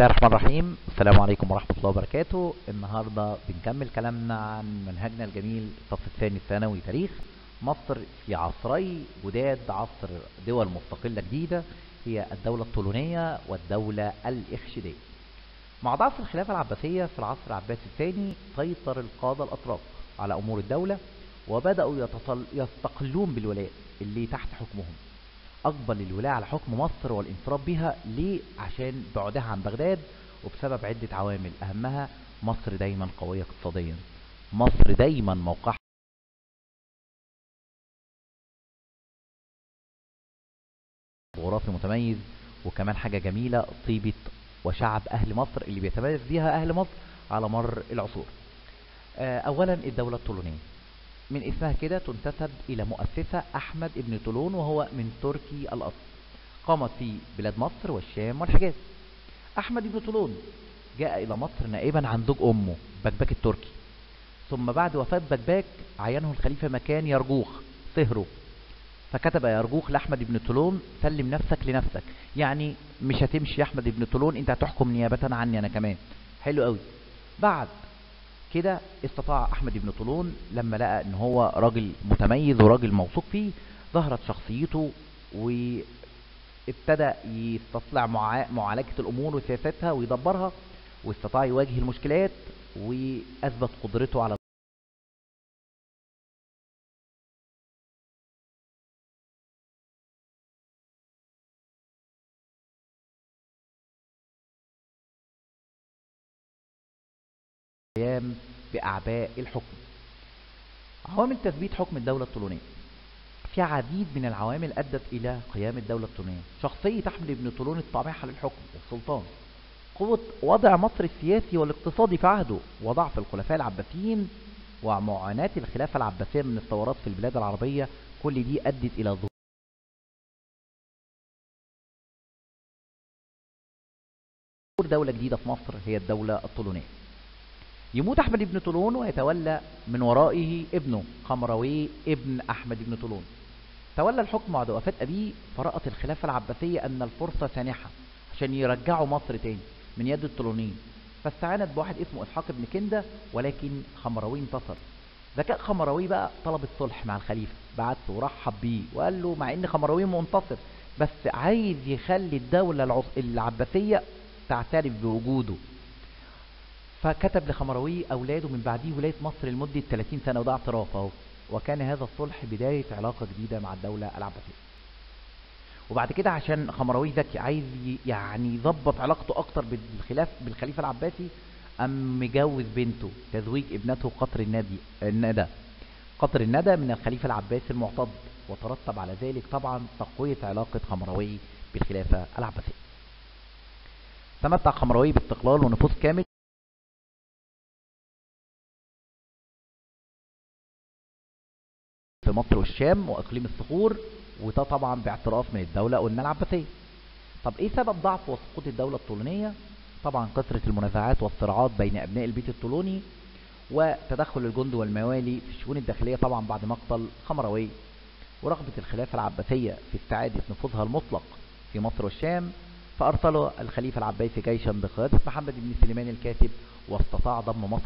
الله الرحمن الرحيم السلام عليكم ورحمة الله وبركاته النهاردة بنكمل كلامنا عن منهجنا الجميل الصف الثاني الثانوي تاريخ مصر في عصري جداد عصر دول مستقلة جديدة هي الدولة الطولونية والدولة الإخشيدية مع ضعف الخلافة العباسية في العصر العباسي الثاني سيطر القادة الأتراك على أمور الدولة وبدأوا يتصل يستقلون بالولايات اللي تحت حكمهم أقبل الولاية على حكم مصر والانفراد بها ليه؟ عشان بعدها عن بغداد وبسبب عدة عوامل أهمها مصر دايما قوية اقتصاديا مصر دايما موقعها جغرافي متميز وكمان حاجة جميلة طيبة وشعب أهل مصر اللي بيتميز بيها أهل مصر على مر العصور آه، أولا الدولة الطولونية من اسمها كده تنتسب إلى مؤسسة أحمد ابن طولون وهو من تركي الأصل قامت في بلاد مصر والشام والحجاز أحمد ابن طولون جاء إلى مصر نائبا عن زوج أمه بكبك التركي ثم بعد وفاة بكباك عينه الخليفة مكان يرجوخ صهره فكتب يرجوخ لأحمد ابن طولون سلم نفسك لنفسك يعني مش هتمشي يا أحمد ابن طولون أنت هتحكم نيابة عني أنا كمان حلو قوي بعد كده استطاع احمد بن طولون لما لقى ان هو راجل متميز وراجل موثوق فيه ظهرت شخصيته وابتدى يستطلع معا- معالجة الامور وسياستها ويدبرها واستطاع يواجه المشكلات واثبت قدرته على القيام بأعباء الحكم عوامل تثبيت حكم الدولة الطولونية في عديد من العوامل أدت إلى قيام الدولة الطولونية شخصية أحمد بن طولون الطامحة للحكم والسلطان قوة وضع مصر السياسي والاقتصادي في عهده وضعف الخلفاء العباسيين ومعاناة الخلافة العباسية من الثورات في البلاد العربية كل دي أدت إلى ظهور دولة جديدة في مصر هي الدولة الطولونية يموت أحمد بن طولون ويتولى من ورائه ابنه قمروي ابن أحمد بن طولون تولى الحكم بعد وفاة أبيه فرأت الخلافة العباسية أن الفرصة سانحة عشان يرجعوا مصر تاني من يد الطولونيين فاستعانت بواحد اسمه إسحاق بن كندة ولكن خمروي انتصر ذكاء خمروي بقى طلب الصلح مع الخليفة بعت ورحب بيه وقال له مع ان خمروي منتصر بس عايز يخلي الدولة العص- العباسية تعترف بوجوده فكتب لخمروي أولاده من بعديه ولاية مصر لمدة 30 سنة وده اعتراف اهو وكان هذا الصلح بداية علاقة جديدة مع الدولة العباسية وبعد كده عشان خمروي ذكي عايز ي- يعني يظبط علاقته أكتر بالخلاف بالخليفة العباسي أم مجوز بنته تزويج ابنته قطر الندي الندى قطر الندى من الخليفة العباسي المعتض وترتب على ذلك طبعا تقوية علاقة خمروي بالخلافة العباسية تمتع خمروي باستقلال ونفوذ كامل في مصر والشام واقليم الصخور وده طبعا باعتراف من الدوله قلنا العباسيه طب ايه سبب ضعف وسقوط الدوله الطولونيه طبعا كثره المنازعات والصراعات بين ابناء البيت الطولوني وتدخل الجند والموالي في الشؤون الداخليه طبعا بعد مقتل خمروي ورغبه الخلافه العباسيه في استعاده نفوذها المطلق في مصر والشام فارسل الخليفه العباسي جيشا بقياده محمد بن سليمان الكاتب واستطاع ضم مصر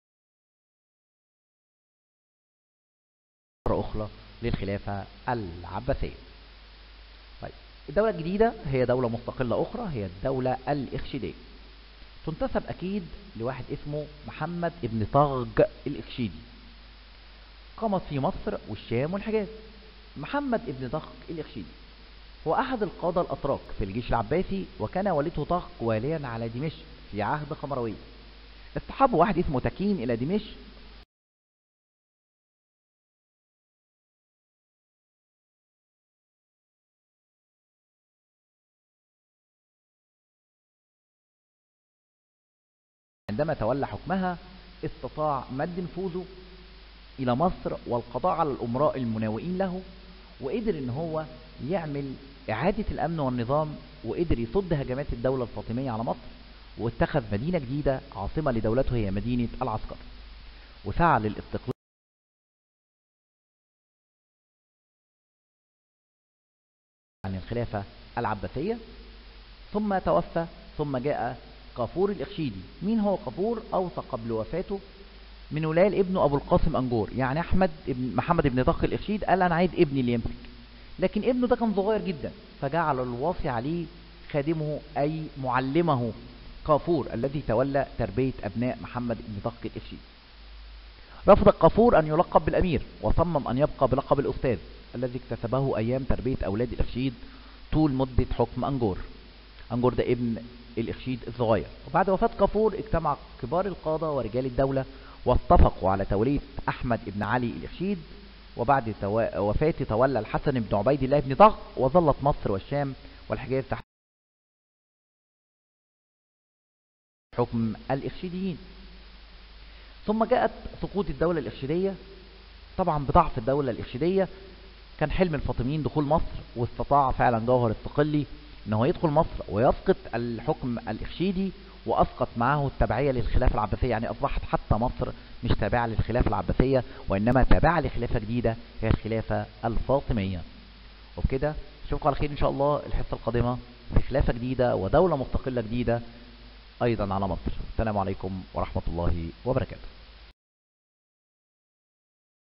مرة أخرى للخلافة العباسية طيب الدولة الجديدة هي دولة مستقلة أخرى هي الدولة الإخشيدية تنتسب أكيد لواحد اسمه محمد ابن طغج الإخشيدي قامت في مصر والشام والحجاز محمد ابن طغج الإخشيدي هو أحد القادة الأتراك في الجيش العباسي وكان والده طغج واليا على دمشق في عهد خمروي اصطحبه واحد اسمه تكين إلى دمشق عندما تولى حكمها استطاع مد نفوذه إلى مصر والقضاء على الأمراء المناوئين له وقدر إن هو يعمل إعادة الأمن والنظام وقدر يصد هجمات الدولة الفاطمية على مصر واتخذ مدينة جديدة عاصمة لدولته هي مدينة العسكر وسعى للاستقلال عن الخلافة العباسية ثم توفى ثم جاء قافور الإخشيدي مين هو قافور أوصى قبل وفاته من ولاية ابنه أبو القاسم أنجور يعني أحمد ابن محمد ابن طخ الإخشيد قال أنا عايز ابني اللي يمسك لكن ابنه ده كان صغير جدا فجعل الواصي عليه خادمه أي معلمه قافور الذي تولى تربية أبناء محمد بن طق الإفشي رفض قافور أن يلقب بالأمير وصمم أن يبقى بلقب الأستاذ الذي اكتسبه أيام تربية أولاد الإخشيد طول مدة حكم أنجور أنجور ده ابن الإخشيد الصغير وبعد وفاة قافور اجتمع كبار القادة ورجال الدولة واتفقوا على تولية أحمد بن علي الإخشيد وبعد وفاته تولى الحسن بن عبيد الله بن طغ وظلت مصر والشام والحجاز تحت حكم الإخشيديين ثم جاءت سقوط الدولة الإخشيدية طبعا بضعف الدولة الإخشيدية كان حلم الفاطميين دخول مصر واستطاع فعلا جوهر الصقلي انه يدخل مصر ويسقط الحكم الإخشيدي وأسقط معه التبعية للخلافة العباسية يعني أصبحت حتى مصر مش تابعة للخلافة العباسية وإنما تابعة لخلافة جديدة هي الخلافة الفاطمية وبكده اشوفكم على خير إن شاء الله الحصة القادمة في خلافة جديدة ودولة مستقلة جديدة أيضا على مصر السلام عليكم ورحمة الله وبركاته